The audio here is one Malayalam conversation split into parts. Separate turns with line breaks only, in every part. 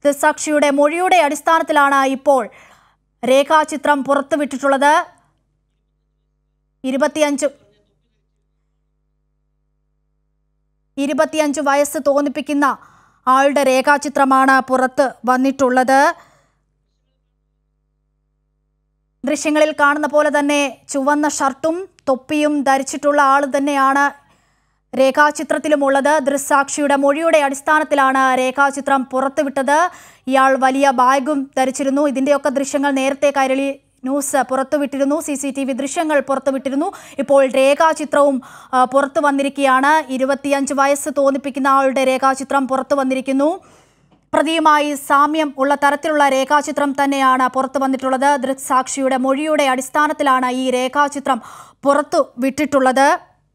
ദൃസാക്ഷിയുടെ മൊഴിയുടെ അടിസ്ഥാനത്തിലാണ് ഇപ്പോൾ രേഖാചിത്രം പുറത്തുവിട്ടിട്ടുള്ളത് ഇരുപത്തിയഞ്ച് ഇരുപത്തിയഞ്ച് വയസ്സ് തോന്നിപ്പിക്കുന്ന ആളുടെ രേഖാചിത്രമാണ് പുറത്ത് വന്നിട്ടുള്ളത് ദൃശ്യങ്ങളിൽ കാണുന്ന പോലെ തന്നെ ചുവന്ന ഷർട്ടും തൊപ്പിയും ധരിച്ചിട്ടുള്ള ആൾ തന്നെയാണ് രേഖാചിത്രത്തിലുമുള്ളത് ദൃസാക്ഷിയുടെ മൊഴിയുടെ അടിസ്ഥാനത്തിലാണ് രേഖാചിത്രം പുറത്തുവിട്ടത് ഇയാൾ വലിയ ബാഗും ധരിച്ചിരുന്നു ഇതിൻ്റെയൊക്കെ ദൃശ്യങ്ങൾ നേരത്തെ കൈരളി ന്യൂസ് പുറത്തുവിട്ടിരുന്നു സി സി ടി വി ദൃശ്യങ്ങൾ പുറത്തുവിട്ടിരുന്നു ഇപ്പോൾ രേഖാചിത്രവും ആ, പുറത്തു വന്നിരിക്കുകയാണ് ഇരുപത്തിയഞ്ച് വയസ്സ് തോന്നിപ്പിക്കുന്ന ആളുടെ രേഖാചിത്രം പുറത്തു വന്നിരിക്കുന്നു പ്രതിയുമായി സാമ്യം ഉള്ള തരത്തിലുള്ള രേഖാചിത്രം തന്നെയാണ് പുറത്തു വന്നിട്ടുള്ളത് ദൃക്സാക്ഷിയുടെ മൊഴിയുടെ അടിസ്ഥാനത്തിലാണ് ഈ രേഖാചിത്രം പുറത്തു വിട്ടിട്ടുള്ളത്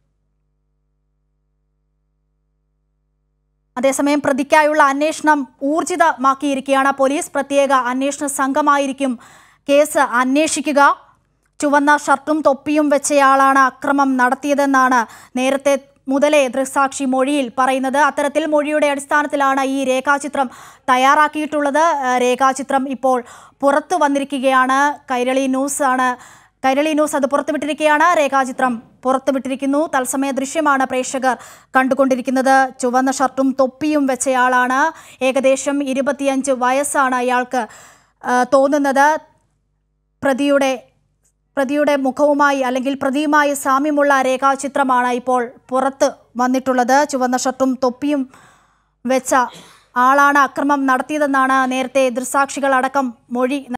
അതേസമയം പ്രതിക്കായുള്ള അന്വേഷണം ഊർജിതമാക്കിയിരിക്കുകയാണ് പോലീസ് പ്രത്യേക അന്വേഷണ സംഘമായിരിക്കും കേസ് അന്വേഷിക്കുക ചുവന്ന ഷർട്ടും തൊപ്പിയും വെച്ചയാളാണ് അക്രമം നടത്തിയതെന്നാണ് നേരത്തെ മുതലേ ദൃക്സാക്ഷി മൊഴിയിൽ പറയുന്നത് അത്തരത്തിൽ മൊഴിയുടെ അടിസ്ഥാനത്തിലാണ് ഈ രേഖാചിത്രം തയ്യാറാക്കിയിട്ടുള്ളത് ഏഹ് രേഖാചിത്രം ഇപ്പോൾ പുറത്തു വന്നിരിക്കുകയാണ് കൈരളി ന്യൂസ് ആണ് കൈരളി ന്യൂസ് അത് പുറത്തുവിട്ടിരിക്കുകയാണ് രേഖാചിത്രം പുറത്തുവിട്ടിരിക്കുന്നു തത്സമയ ദൃശ്യമാണ് പ്രേക്ഷകർ കണ്ടുകൊണ്ടിരിക്കുന്നത് ചുവന്ന ഷർട്ടും തൊപ്പിയും വെച്ചയാളാണ് ഏകദേശം ഇരുപത്തിയഞ്ച് വയസ്സാണ് അയാൾക്ക് ആ, തോന്നുന്നത് പ്രതിയുടെ പ്രതിയുടെ മുഖവുമായി അല്ലെങ്കിൽ പ്രതിയുമായി സാമ്യമുള്ള രേഖാചിത്രമാണ് ഇപ്പോൾ പുറത്ത് വന്നിട്ടുള്ളത് ചുവന്ന ഷർട്ടും തൊപ്പിയും വെച്ച ആളാണ് അക്രമം നടത്തിയതെന്നാണ് നേരത്തെ ദൃസാക്ഷികൾ അടക്കം മൊഴി